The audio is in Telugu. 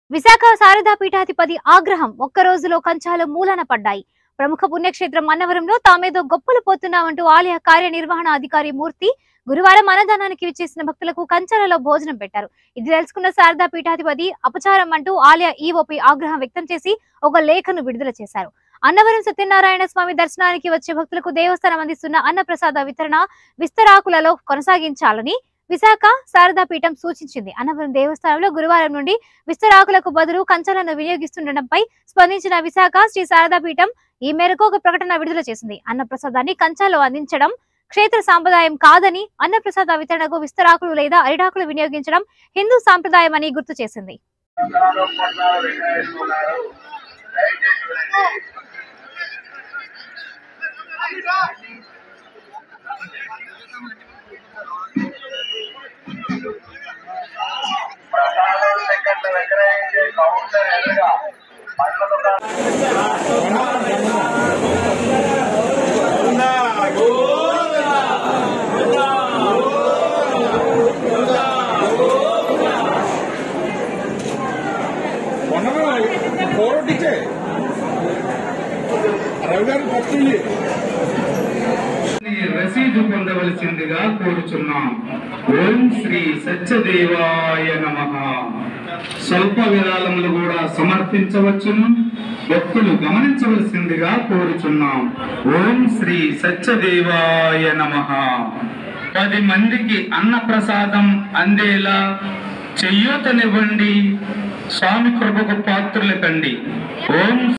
విశాఖ శారదా పీఠాధిపతి ఆగ్రహం ఒక్క రోజులో కంచాలు మూలన పడ్డాయి ప్రముఖ పుణ్యక్షేత్రం అన్నవరంలో తామేదో గొప్పలు పోతున్నామంటూ ఆలయ కార్యనిర్వహణ అధికారి మూర్తి గురువారం అన్నదానానికి విచ్చేసిన భక్తులకు కంచాలలో భోజనం పెట్టారు ఇది తెలుసుకున్న శారదా పీఠాధిపతి అపచారం అంటూ ఆలయ ఈవోపై ఆగ్రహం వ్యక్తం చేసి ఒక లేఖను విడుదల చేశారు అన్నవరం సత్యనారాయణ స్వామి దర్శనానికి వచ్చే భక్తులకు దేవస్థానం అందిస్తున్న అన్నప్రసాద వితరణ విస్తరాకులలో కొనసాగించాలని విశాఖ శారదా పీఠం సూచించింది అన్నవరం దేవస్థానంలో గురువారం నుండి విస్తరాకులకు బదులు కంచాలను వినియోగిస్తుండటంపై స్పందించిన విశాఖ శ్రీ శారదా పీఠం ఈ మేరకు ఒక ప్రకటన విడుదల చేసింది అన్నప్రసాదాన్ని కంచాలో అందించడం క్షేత్ర సాంప్రదాయం కాదని అన్నప్రసాద వితరణకు విస్తరాకులు లేదా అరిటాకులు వినియోగించడం హిందూ సాంప్రదాయం అని గుర్తు చేసింది పద్నాలుగు పద్నాలుగు విక్రయిస్తున్నారు దయచేసి వినండి ప్రసాదం టికెట్లు విక్రయించే కౌంటర్ ఎదురుగా పండ్ల దుకాణం పోరొట్టించే రవి గారు ఫస్ట్ ఇయ్యి. ఈ రసీదు పొందవలసిందిగా కోరుచున్నాం ఓం శ్రీ సత్యదేవాయ నమ స్వల్ప విరాళములు కూడా సమర్పించవచ్చును భక్తులు గమనించవలసిందిగా కోరుచున్నాం ఓం శ్రీ సత్యదేవాయ నమ పది మందికి అన్న ప్రసాదం అందేలా చెయ్యూతనివ్వండి స్వామి కృపకు పాత్రులకండి ఓం